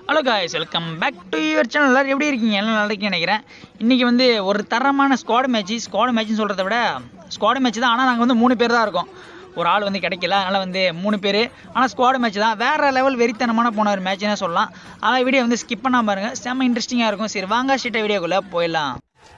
hello guys welcome back to your channel எல்லாரும் எப்படி இருக்கீங்க எல்லாம் நல்லா இருக்கீங்கன்னு நினைக்கிறேன் இன்றைக்கி வந்து ஒரு தரமான ஸ்குவாட் மேட்ச் ஸ்குவாட் மேட்ச்னு சொல்கிறத விட ஸ்குவாட் மேட்ச் தான் ஆனால் நாங்கள் வந்து மூணு பேர் தான் இருக்கோம் ஒரு ஆள் வந்து கிடைக்கல அதனால் வந்து மூணு பேர் ஆனால் ஸ்குவாட் மேட்ச் தான் வேறு லெவல் வெறித்தனமான போன ஒரு மேட்ச்னே சொல்லலாம் அதனால் வீடியோ வந்து ஸ்கிப் பண்ணாம பாருங்க செம்ம இன்ட்ரெஸ்டிங்காக இருக்கும் சரி வாங்க ஸ்ட்ரிட்ட வீடியோக்குள்ளே போயிடலாம்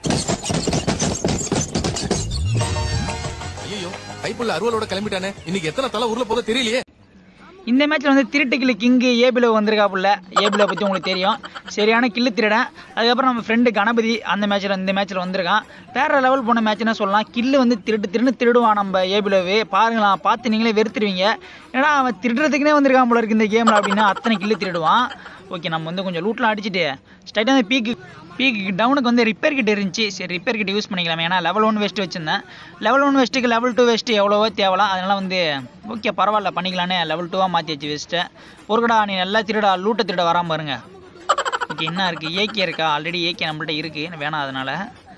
ஐயோ கைப்புள்ள அருவலோட கிளம்பிட்டானே இன்னைக்கு எத்தனை தலை ஊர்ல போதோ தெரியலையே இந்த மேட்ச்சில் வந்து திருட்டுக்கிளி கிங்கு ஏபிலோ வந்திருக்காப்புல ஏபிலோ பற்றி உங்களுக்கு தெரியும் சரியான கில்லு திருடன் அதுக்கப்புறம் நம்ம ஃப்ரெண்டு கணபதி அந்த மேட்ச்சில் இந்த மேட்ச்சில் வந்திருக்கான் வேறு லெவல் போன மேட்ச்னா சொல்லலாம் கில்லு வந்து திருட்டு திருடு திருடுவான் நம்ம ஏபிலோவே பாருங்களா பார்த்து நீங்களே வெறுத்துருவீங்க ஏன்னா அவன் திருடுறதுக்குனே வந்திருக்கான் போல இருக்கு இந்த கேமில் அப்படின்னா அத்தனை கில்லு திருடுவான் ஓகே நம்ம வந்து கொஞ்சம் லூட்லாம் அடிச்சுட்டு ஸ்ட்ரைட்டாக அந்த பீக்கு பீக்கு டவுனுக்கு வந்து ரிப்பேர் கிட் இருந்துச்சு சரி ரிப்பேர் கிட் யூஸ் பண்ணிக்கலாம் ஏன்னா லெவல் ஒன் வெஸ்ட் வச்சிருந்தேன் லெவல் ஒன் வெஸ்ட்டுக்கு லெவல் டூ வெஸ்ட் எவ்வளவோ தேவலாம் அதனால் வந்து ஓகே பரவாயில்ல பண்ணிக்கலான்னு லெவல் டூவாக மாற்றி வச்சு வெஸ்ட்டை ஒருக்கடா நீ நல்லா திருடா லூட்டை திருட வராம பாருங்க ஓகே என்ன இருக்குது ஏகே இருக்கா ஆல்ரெடி ஏகே நம்மள்ட்ட இருக்குது வேணாம் அதனால்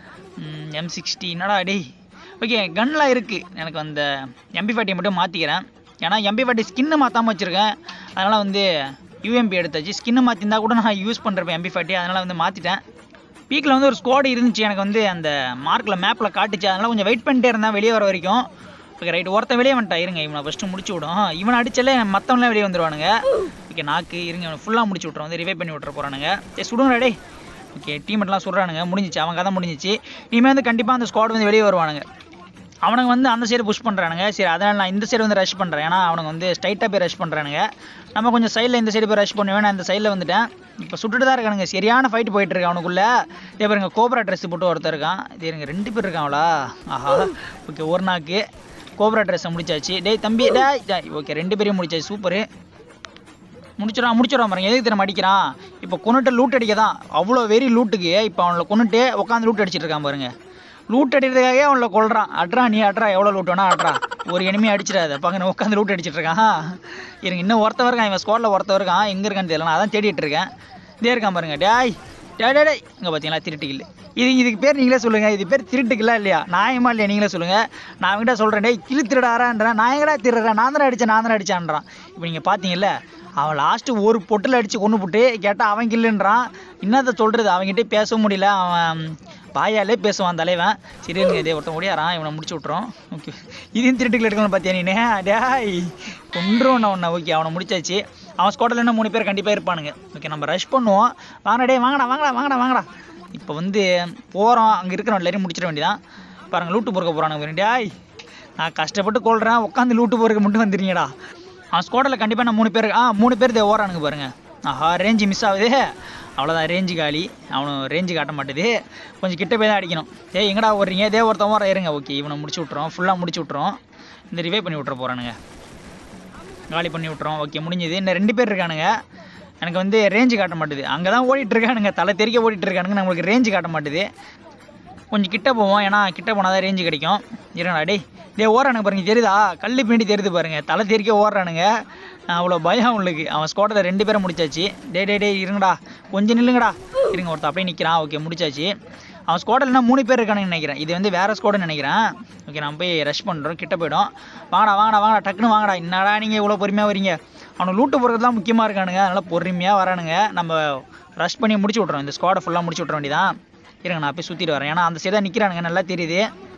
எம் சிக்ஸ்டி என்னடா டேய் ஓகே கன்லாம் இருக்குது எனக்கு அந்த எம்பி ஃபார்ட்டி மட்டும் மாற்றிக்கிறேன் ஏன்னா எம்பி ஃபார்ட்டி ஸ்கின்னு மாற்றாமல் வச்சுருக்கேன் அதனால் வந்து யூஎம்பி எடுத்தாச்சு ஸ்கின்னு மாற்றிருந்தா கூட நான் யூஸ் பண்ணுறேன் எம்பி ஃபார்ட்டி அதனால் வந்து மாற்றிட்டேன் பீக்கில் வந்து ஒரு ஸ்குவாடு இருந்துச்சு எனக்கு வந்து அந்த மார்க்கில் மேப்பில் காட்டுச்சு அதனால் கொஞ்சம் வெயிட் பண்ணிட்டே இருந்தேன் வெளியே வர வரைக்கும் ஓகே ரைட் ஒருத்தன் வெளியே வந்துட்டான் இருங்க இவனை ஃபஸ்ட்டு முடிச்சு விடும் இவனை அடிச்சாலே மற்றவங்களாம் வெளியே வந்துருவானுங்க ஓகே நாக்கு இருங்க இவனை ஃபுல்லாக முடிச்சு விட்றோம் வந்து ரிவைவ் பண்ணி விட்ற போகிறானுங்க ஏ சுடுங்கடா டேய் ஓகே டீமெட்லாம் சொல்கிறானுங்க முடிஞ்சிச்சு அவங்க கதை முடிஞ்சிச்சு இனிமேல் வந்து கண்டிப்பாக அந்த ஸ்குவாட் வந்து வெளியே வருவானுங்க அவனுங்க வந்து அந்த சைடு புஷ் பண்ணுறானுங்க சரி அதனால் நான் இந்த சைடு வந்து ரஷ் பண்ணுறேன் ஏன்னா அவனுங்க வந்து ஸ்ட்ரைட்டாக போய் ரஷ் பண்ணுறானுங்க நம்ம கொஞ்சம் சைடில் இந்த சைடு போய் ரஷ் பண்ணுவேன் நான் இந்த சைடில் வந்துட்டேன் இப்போ சுட்டுட்டு தான் இருக்கானுங்க சரியான ஃபைட் போயிட்டு இருக்கு அவனுக்குள்ள இதே பாருங்க கோப்ரா ட்ரெஸ் போட்டு ஒருத்தர் இருக்கான் இது இருங்க ரெண்டு பேர் இருக்காங்களா ஆஹா ஓகே ஒரு நாக்கு கோப்ரா ட்ரெஸ்ஸை முடிச்சாச்சு டேய் தம்பி டேய் டேய் ஓகே ரெண்டு பேரையும் முடிச்சாச்சு சூப்பரு முடிச்சிடறான் முடிச்சிடறான் பாருங்க எதுக்கு தினம் அடிக்கிறான் இப்போ கொண்டுட்டு லூட் அடிக்க தான் அவ்வளோ வெறி லூட்டுக்கு இப்போ அவனை கொண்டுட்டு உட்காந்து லூட் அடிச்சிட்டு இருக்கான் பாருங்க லூட் அடிக்கிறதுக்காகவே அவனை கொள்றான் அட்ரா நீ அட்ரா எவ்வளோ லூட் வேணா அட்ரா ஒரு எனிமே அடிச்சிடாத பக்கம் உட்காந்து லூட் அடிச்சிட்டு இருக்கான் இருங்க இன்னும் ஒருத்தவன் இருக்கான் இவன் ஸ்குவாடில் ஒருத்தவன் இருக்கான் எங்கே இருக்கான்னு தெரியல நான் அதான் தேடிட்டு இருக்கேன் இதே இருக்கான் பாருங்க டேய் டேய் டேய் டேய் இங்கே பார்த்தீங்களா திருட்டுக்கில் இது இதுக்கு பேர் நீங்களே சொல்லுங்கள் இது பேர் திருட்டுக்கில்லா இல்லையா நியாயமா இல்லையா நீங்களே சொல்லுங்கள் நான் அவங்ககிட்ட சொல்கிறேன் டேய் கிளி திருடாரான்றேன் நான் எங்கடா திருடுறேன் நான் தானே அடித்தேன் நான் தானே அடிச்சான்றான் இப்போ நீங்கள் பார்த்தீங்கல்ல அவன் லாஸ்ட்டு ஒரு பொட்டில் அடித்து கொண்டு போட்டு கேட்டால் அவன் கில்லுன்றான் என்னத்தை சொல்கிறது அவன்கிட்ட பேசவும் முடியல அவன் பாயாலே பேசுவான் தலைவன் சரி இருங்க இதே ஒருத்தன் ஓடியாரான் இவனை முடிச்சு விட்றோம் ஓகே இதையும் திருட்டுக்கில் எடுக்கணும்னு பார்த்தியா நீ டேய் கொன்றுவன ஒன்று ஓகே அவனை முடிச்சாச்சு அவன் ஸ்குவாடில் இன்னும் மூணு பேர் கண்டிப்பாக இருப்பானுங்க ஓகே நம்ம ரஷ் பண்ணுவோம் வாங்கடா டேய் வாங்கடா வாங்கடா வாங்கடா வாங்கடா இப்போ வந்து போகிறோம் அங்கே இருக்கிறவன் எல்லாரையும் முடிச்சிட வேண்டியதான் பாருங்கள் லூட்டு பொறுக்க போகிறானுங்க டேய் நான் கஷ்டப்பட்டு கொள்கிறேன் உட்காந்து லூட்டு பொறுக்க மட்டும் வந்துடுறீங்கடா அவன் ஸ்குவாடில் கண்டிப்பாக நான் மூணு பேர் ஆ மூணு பேர் தே ஓரானுங்க பாருங்க ஆஹா ரேஞ்சு மிஸ் ஆகுது அவ்வளோதான் ரேஞ்சு காலி அவனும் ரேஞ்சு காட்ட மாட்டுது கொஞ்சம் கிட்ட போய் தான் அடிக்கணும் ஏய் எங்கடா ஓடுறீங்க இதே ஒருத்தன் ஓர இருங்க ஓகே இவனை முடிச்சு விட்றோம் ஃபுல்லாக முடிச்சு விட்றோம் இந்த ரிவே பண்ணி விட்ற போகிறானுங்க காலி பண்ணி விட்றோம் ஓகே முடிஞ்சது இன்னும் ரெண்டு பேர் இருக்கானுங்க எனக்கு வந்து ரேஞ்சு காட்ட மாட்டுது அங்கே தான் ஓடிட்டு இருக்கானுங்க தலை தெறிக்க ஓடிட்டு இருக்கானுங்க நம்மளுக்கு ரேஞ்சு காட்ட மாட்டுது கொஞ்சம் கிட்ட போவோம் ஏன்னா கிட்ட போனால் தான் ரேஞ்சு கிடைக்கும் இருங்கடா டேய் டேய் ஓடுறானுங்க பாருங்க தெரியுதா கல் பின்னாடி தெரியுது பாருங்க தலை தெறிக்க ஓடுறானுங்க அவ்வளோ பயம் அவனுக்கு அவன் ஸ்குவாடில் ரெண்டு பேரை முடிச்சாச்சு டே டே டேய் இருங்கடா கொஞ்சம் நில்லுங்கடா இருங்க ஒருத்தர் அப்படியே நிற்கிறான் ஓகே முடிச்சாச்சு அவன் ஸ்குவாடில் என்ன மூணு பேர் இருக்கானுன்னு நினைக்கிறேன் இது வந்து வேறு ஸ்குவாடுன்னு நினைக்கிறேன் ஓகே நான் போய் ரஷ் பண்ணுறோம் கிட்ட போயிடும் வாங்கடா வாங்கடா வாங்கடா டக்குன்னு வாங்கடா என்னடா நீங்கள் இவ்வளோ பொறுமையாக வரீங்க அவனை லூட்டு போகிறது தான் முக்கியமாக இருக்கானுங்க அதனால் பொறுமையாக வரானுங்க நம்ம ரஷ் பண்ணி முடிச்சு விட்றோம் இந்த ஸ்குவாடை ஃபுல்லாக முடிச்சு விட்ற வேண்டியதான் இருங்க நான் போய் சுற்றிட்டு வரேன் ஏன்னா அந்த சைடாக நிற்கிறானுங்க நல்லா தெரியுது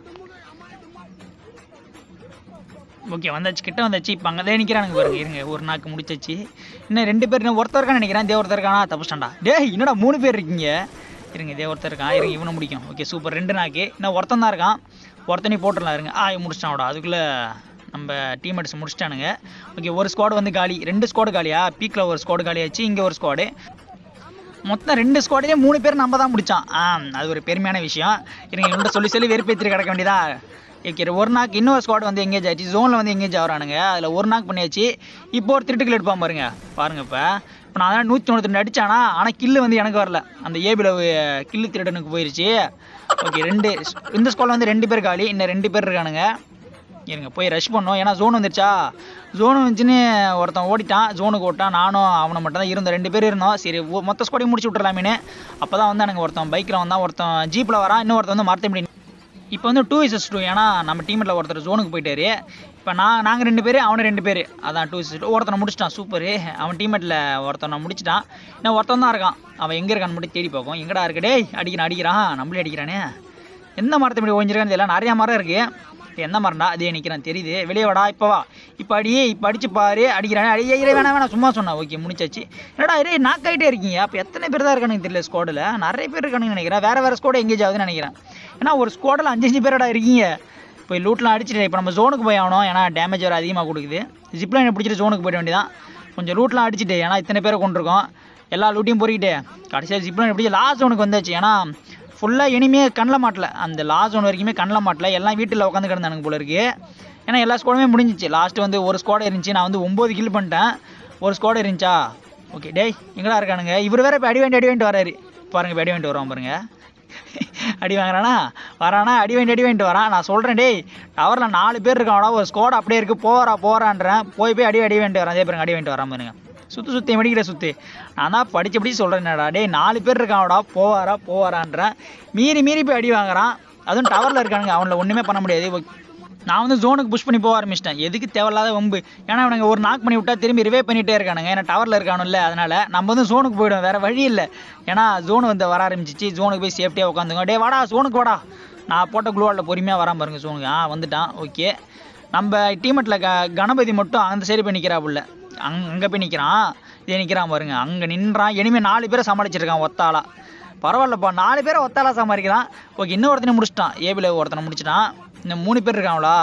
ஓகே வந்தாச்சு கிட்ட வந்தாச்சு இப்போ அங்கே தான் நிற்கிறானுங்க பாருங்க இருங்க ஒரு நாக்கு முடிச்சாச்சு இன்னும் ரெண்டு பேர் இன்னும் ஒருத்தர் இருக்கான்னு நினைக்கிறேன் இதே ஒருத்தர் இருக்கானா தப்புஸ்டாண்டா டேய் என்னடா மூணு பேர் இருக்கீங்க இருங்க இதே ஒருத்தர் இருக்கான் இருங்க இவனை முடிக்கும் ஓகே சூப்பர் ரெண்டு நாக்கு இன்னும் ஒருத்தன் தான் இருக்கான் ஒருத்தனி போட்டுடலாம் இருங்க ஆ முடிச்சிட்டான் அதுக்குள்ளே நம்ம டீம்மேட்ஸ் முடிச்சிட்டானுங்க ஓகே ஒரு ஸ்குவாடு வந்து காலி ரெண்டு ஸ்குவாடு காலியா பீக்கில் ஒரு ஸ்குவாடு காலியாச்சு இங்கே ஒரு ஸ்குவாடு மொத்தம் ரெண்டு ஸ்குவாட்லேயே மூணு பேர் நம்ம தான் முடித்தான் ஆ அது ஒரு பெருமையான விஷயம் இருங்க இவன்கிட்ட சொல்லி சொல்லி வெறுப்பேற்றி கிடக்க வேண்டியதா ஓகே ஒரு நாக்கு இன்னொரு ஸ்குவாட் வந்து எங்கேஜ் ஆச்சு ஜோனில் வந்து எங்கேஜ் ஆகிறானுங்க அதில் ஒரு நாக்கு பண்ணியாச்சு இப்போ ஒரு திருட்டுக்கில் எடுப்பான் பாருங்க பாருங்க இப்போ இப்போ நான் அதான் நூற்றி தொண்ணூற்றி ரெண்டு அடித்தானா ஆனால் கில்லு வந்து எனக்கு வரல அந்த ஏபியில் கில்லு திருடனுக்கு போயிருச்சு ஓகே ரெண்டு இந்த ஸ்குவாடில் வந்து ரெண்டு பேர் காலி இன்னும் ரெண்டு பேர் இருக்கானுங்க இருங்க போய் ரஷ் பண்ணோம் ஏன்னா ஜோன் வந்துருச்சா ஜோன் வந்துச்சுன்னு ஒருத்தன் ஓடிட்டான் ஜோனுக்கு ஓட்டான் நானும் அவனை மட்டும் தான் இருந்தோம் ரெண்டு பேர் இருந்தோம் சரி ஒ- மொத்த ஸ்குவாடையும் முடிச்சு விட்றலாமேனு அப்போ தான் வந்து எனக்கு ஒருத்தன் பைக்கில் வந்தான் ஒருத்தன் ஜீப்பில் வரான் இன்னும் ஒருத்தன் வந்து மரத்தை இப்படி இப்போ வந்து டூ இசஸ் டூ ஏன்னா நம்ம டீமில் ஒருத்தர் ஜோனுக்கு போயிட்டாரு இப்போ நான் நாங்கள் ரெண்டு பேர் அவனு ரெண்டு பேர் அதான் டூ இசஸ் டூ ஒருத்தனை முடிச்சிட்டான் சூப்பரு அவன் டீமேட்டில் ஒருத்தனை முடிச்சிட்டான் இன்னும் ஒருத்தன் தான் இருக்கான் அவன் எங்கே இருக்கான்னு மட்டும் தேடி பார்ப்போம் எங்கடா இருக்கு டேய் அடிக்கிறான் அடிக்கிறான் நம்மளே அடிக்கிறானே எந்த மரத்தை இப்படி ஒழிஞ்சிருக்கான்னு தெரியல நிறையா மரம் இருக்குது எந்த மரம்டா அதே நிற்கிறான் தெரியுது வெளியே வாடா இப்போ வா இப்போ அடி இப்போ அடிச்சு பாரு அடிக்கிறானே அடி ஐயரே வேணாம் வேணாம் சும்மா சொன்னா ஓகே முடிச்சாச்சு என்னடா இதே நாக் ஆகிட்டே இருக்கீங்க அப்போ எத்தனை பேர் தான் இருக்கானுங்க தெரியல ஸ்குவாடில் நிறைய பேர் இருக்கானுங்க நினைக்கிறேன் வேறு வேறு ஸ்குவாட் எங்கேஜ் ஆகுதுன்னு நினைக்கிறேன் ஏன்னா ஒரு ஸ்குவாடில் அஞ்சு அஞ்சு பேரடா இருக்கீங்க இப்போ லூட்லாம் அடிச்சுட்டு இப்போ நம்ம ஜோனுக்கு போய் ஆகணும் ஏன்னா டேமேஜ் வேறு அதிகமாக கொடுக்குது ஜிப்லைனை பிடிச்சிட்டு ஜோனுக்கு போயிட வேண்டியதான் கொஞ்சம் லூட்லாம் அடிச்சுட்டு ஏன்னா இத்தனை பேரை கொண்டிருக்கோம் எல்லா லூட்டையும் பொறிக்கிட்டு கடைசியாக ஜிப்லைன் பிடிச்சி லாஸ்ட் ஜோனுக்கு வந்தாச்சு ஏன்னா ஃபுல்லாக இனிமே கண்ணில் மாட்டல அந்த லாஸ்ட் ஒன் வரைக்குமே கண்ணில் மாட்டல எல்லாம் வீட்டில் உட்காந்து கிடந்தானுங்க போல இருக்கு ஏன்னா எல்லா ஸ்குவாடுமே முடிஞ்சிச்சு லாஸ்ட் வந்து ஒரு ஸ்குவாட் இருந்துச்சு நான் வந்து ஒம்பது கில் பண்ணிட்டேன் ஒரு ஸ்குவாட் இருந்துச்சா ஓகே டேய் எங்கடா இருக்கானுங்க இவர் வேற இப்போ அடி வேண்டி அடி வேண்டி வராரு பாருங்க இப்போ அடி வேண்டி வருவான் பாருங்க அடி வாங்குறானா வரானா அடி வேண்டி அடி வேண்டி வரான் நான் சொல்கிறேன் டேய் டவரில் நாலு பேர் இருக்கானா ஒரு ஸ்குவாட் அப்படியே இருக்கு போறா போறான்றேன் போய் போய் அடி அடி வேண்டி வரான் அதே பாருங்க அடி வேண்டி வரான் பாருங்க சுத்து சுத்தி வெடிக்கிற சுத்து நான் தான் படிச்சு படிச்சு சொல்கிறேன்டா டேய் நாலு பேர் இருக்கானடா போவாரா போவாரான்றேன் மீறி மீறி போய் அடி வாங்குறான் அதுவும் டவரில் இருக்கானுங்க அவனில் ஒன்றுமே பண்ண முடியாது ஓ- நான் வந்து ஜோனுக்கு புஷ் பண்ணி போக ஆரம்பிச்சிட்டேன் எதுக்கு தேவையில்லாத வம்பு ஏன்னா இவனுங்க ஒரு நாக் பண்ணி விட்டா திரும்பி ரிவே பண்ணிட்டே இருக்கானுங்க ஏன்னா டவரில் இருக்கானுல்ல அதனால நம்ம வந்து ஜோனுக்கு போயிடும் வேற வழி இல்லை ஏன்னா ஜோன் வந்து வர ஆரம்பிச்சிச்சு ஜோனுக்கு போய் சேஃப்டியாக உட்காந்துங்க டே வாடா ஜோனுக்கு வாடா நான் போட்ட குளோவில் பொறுமையாக வராம பாருங்க ஜோனுக்கு ஆ வந்துட்டான் ஓகே நம்ம டீமெட்டில் க கணபதி மட்டும் அந்த சைடு போய் நிற்கிறாப்புல அங் அங்கே போய் நிற்கிறான் இதே நிற்கிறான் பாருங்க அங்கே நின்றான் இனிமேல் நாலு பேரை சமாளிச்சிருக்கான் ஒத்தாளா பரவாயில்லப்பா நாலு பேரை ஒத்தாளா சமாளிக்கிறான் ஓகே இன்னும் ஒருத்தனை முடிச்சிட்டான் ஏபியில் ஒருத்தனை முடிச்சிட்டான் இன்னும் மூணு பேர் இருக்காங்களா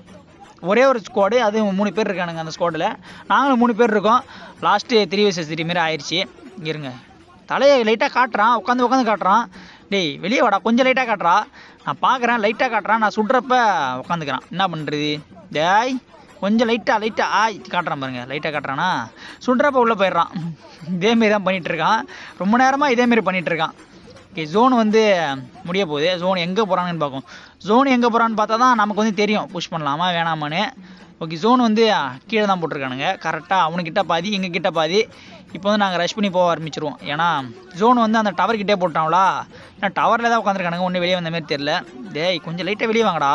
ஒரே ஒரு ஸ்குவாடு அது மூணு பேர் இருக்கானுங்க அந்த ஸ்குவாடில் நாங்களும் மூணு பேர் இருக்கோம் லாஸ்ட்டு த்ரீ வயசஸ் த்ரீ மாரி ஆயிடுச்சு இருங்க தலையை லைட்டாக காட்டுறான் உட்காந்து உட்காந்து காட்டுறான் டேய் வெளியே வாடா கொஞ்சம் லைட்டாக காட்டுறா நான் பார்க்குறேன் லைட்டாக காட்டுறான் நான் சுடுறப்ப உட்காந்துக்கிறான் என்ன பண்ணுறது டேய் கொஞ்சம் லைட்டாக லைட்டாக ஆ காட்டுறான் பாருங்க லைட்டாக காட்டுறானா சுடுறப்ப உள்ளே போயிடுறான் இதேமாரி தான் பண்ணிகிட்டு இருக்கான் ரொம்ப நேரமாக இதேமாரி பண்ணிகிட்டு இருக்கான் ஓகே ஜோன் வந்து முடிய போகுது ஜோன் எங்கே போகிறாங்கன்னு பார்க்கும் ஜோன் எங்கே போகிறான்னு பார்த்தா தான் நமக்கு வந்து தெரியும் புஷ் பண்ணலாமா வேணாமான்னு ஓகே ஜோன் வந்து கீழே தான் போட்டிருக்கானுங்க கரெக்டாக அவனுக்கிட்ட பாதி எங்கள் கிட்ட பாதி இப்போ வந்து நாங்கள் ரஷ் பண்ணி போக ஆரம்பிச்சிருவோம் ஏன்னா ஜோன் வந்து அந்த டவர் கிட்டே போட்டாங்களா ஏன்னா டவரில் தான் உட்காந்துருக்கானுங்க ஒன்றும் வெளியே வந்த மாதிரி தெரில டேய் கொஞ்சம் லைட்டாக வெளியே வாங்கடா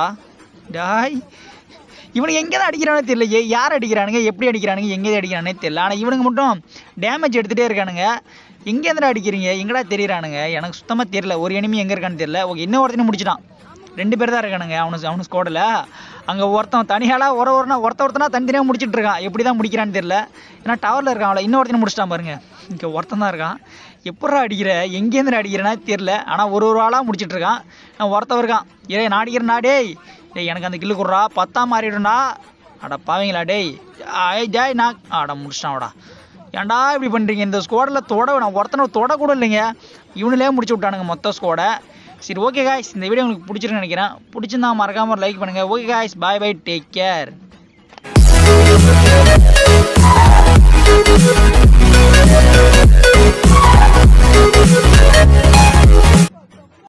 டாய் இவனுக்கு எங்கே தான் அடிக்கிறானே தெரியல ஏ யார் அடிக்கிறானுங்க எப்படி அடிக்கிறானுங்க எங்கே அடிக்கிறானே தெரியல ஆனால் இவனுக்கு மட்டும் டேமேஜ் எடுத்துகிட்டே இருக்கானுங்க எங்கேருந்துடா அடிக்கிறீங்க எங்கடா தெரியறானுங்க எனக்கு சுத்தமாக தெரியல ஒரு enemy எங்கே இருக்கான்னு தெரியல ஓகே இன்னும் ஒருத்தனை முடிச்சிட்டான் ரெண்டு பேர் தான் இருக்கானுங்க அவனு அவனு ஸ்கோடில் அங்கே ஒருத்தன் தனியாளாக ஒரு ஒருனா ஒருத்த ஒருத்தனா தனித்தனியாக முடிச்சிட்டு இருக்கான் எப்படி தான் முடிக்கிறான்னு தெரியல ஏன்னா டவரில் இருக்கான் அவளை இன்னொருத்தனை முடிச்சிட்டான் பாருங்க இங்கே ஒருத்தன் தான் இருக்கான் எப்பட்றா அடிக்கிற எங்கேருந்து அடிக்கிறேன்னா தெரியல ஆனால் ஒரு ஒரு ஆளாக முடிச்சிட்டு இருக்கான் நான் ஒருத்தன் இருக்கான் ஏய் நான் அடிக்கிறேன்டா டேய் டேய் எனக்கு அந்த கில்லு குடுறா பத்தா மாறிடும்டா அட பாவீங்களா டேய் ஐய் ஜாய் நான் அட முடிச்சிட்டான்டா ஏன்டா இப்படி பண்ணுறீங்க இந்த ஸ்குவாடில் தொட நான் ஒருத்தனை தொட கூட இல்லைங்க இவனுலே முடிச்சு விட்டானுங்க மொத்த ஸ்குவாடை சரி ஓகே காய்ஸ் இந்த வீடியோ உங்களுக்கு பிடிச்சிருக்குன்னு நினைக்கிறேன் பிடிச்சிருந்தா மறக்காம ஒரு லைக் பண்ணுங்கள் okay guys bye bye take care